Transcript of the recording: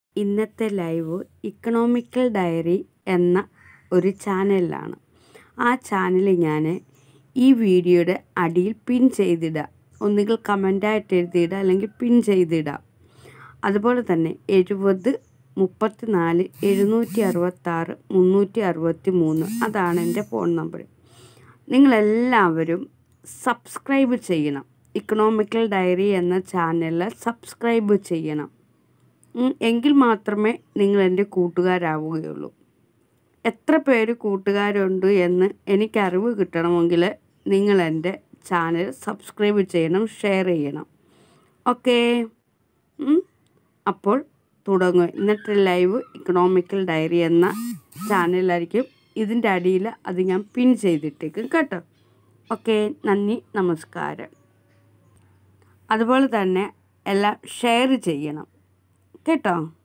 ഇന്നത്തെ live economical diary എന്ന ഒരു ചാനലിലാണ് ആ ചാനൽ ഞാൻ ഈ വീഡിയോയുടെ അടിയിൽ പിൻ ചെയ്തിടാം ഒന്നുകിൽ കമൻ്റായിട്ട് എഴുതിയിടുക അല്ലെങ്കിൽ പിൻ ചെയ്തിടാം അതുപോലെ തന്നെ എഴുപത് മുപ്പത്തി നാല് എഴുന്നൂറ്റി അറുപത്താറ് മുന്നൂറ്റി അറുപത്തി മൂന്ന് അതാണ് എൻ്റെ ഫോൺ നമ്പർ നിങ്ങളെല്ലാവരും സബ്സ്ക്രൈബ് ചെയ്യണം ഇക്കണോമിക്കൽ ഡയറി എന്ന ചാനലിൽ സബ്സ്ക്രൈബ് ചെയ്യണം ഉം, എങ്കിൽ മാത്രമേ നിങ്ങൾ എൻ്റെ കൂട്ടുകാരാവുകയുള്ളൂ എത്ര പേര് കൂട്ടുകാരുണ്ട് എന്ന് എനിക്കറിവ് കിട്ടണമെങ്കിൽ നിങ്ങൾ എൻ്റെ ചാനൽ സബ്സ്ക്രൈബ് ചെയ്യണം ഷെയർ ചെയ്യണം ഓക്കേ ഉം, അപ്പോൾ തുടങ്ങുക ഇന്നത്തെ ലൈവ് ഇക്കണോമിക്കൽ ഡയറി എന്ന ചാനലായിരിക്കും ഇതിൻ്റെ അടിയിൽ അത് ഞാൻ പിൻ ചെയ്തിട്ടേക്കും കേട്ടോ ഓക്കെ നന്ദി നമസ്കാരം അതുപോലെ തന്നെ എല്ലാം ഷെയർ ചെയ്യണം കേട്ടോ